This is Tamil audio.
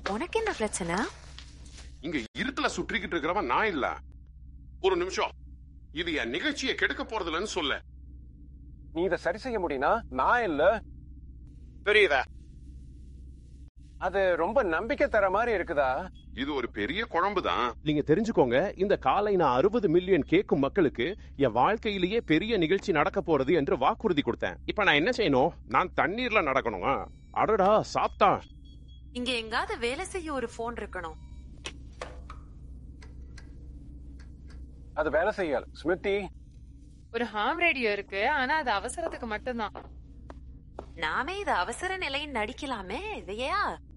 உனக்கு என்ன பிரச்சனை இங்க இருட்டுல சுற்றிக்கிட்டு இருக்கிறவன் நான் இல்ல ஒரு நிமிஷம் இது என் நிகழ்ச்சியை கெடுக்க போறதில்லன்னு சொல்ல நீ இதை சரி செய்ய முடியும்னா நான் இல்ல புரியுதா அது ரொம்ப நம்பிக்கை தர மாதிரி இருக்குதா இது ஒரு பெரிய குழம்பு தான் நீங்க தெரிஞ்சுக்கோங்க இந்த காலை நான் அறுபது மில்லியன் கேட்கும் மக்களுக்கு என் வாழ்க்கையிலேயே பெரிய நிகழ்ச்சி நடக்க போறது என்று வாக்குறுதி கொடுத்தேன் இப்ப நான் என்ன செய்யணும் நான் தண்ணீர்ல நடக்கணும் அடடா சாத்தா இங்க எங்காவது வேலை செய்ய ஒரு போன் இருக்கணும் அது வேலை செய்யல ஸ்மிருதி ஒரு ஹாம் ரேடியோ இருக்கு ஆனா அது அவசரத்துக்கு மட்டும்தான் நாமே இது அவசர நிலைன்னு நடிக்கலாமே இதையா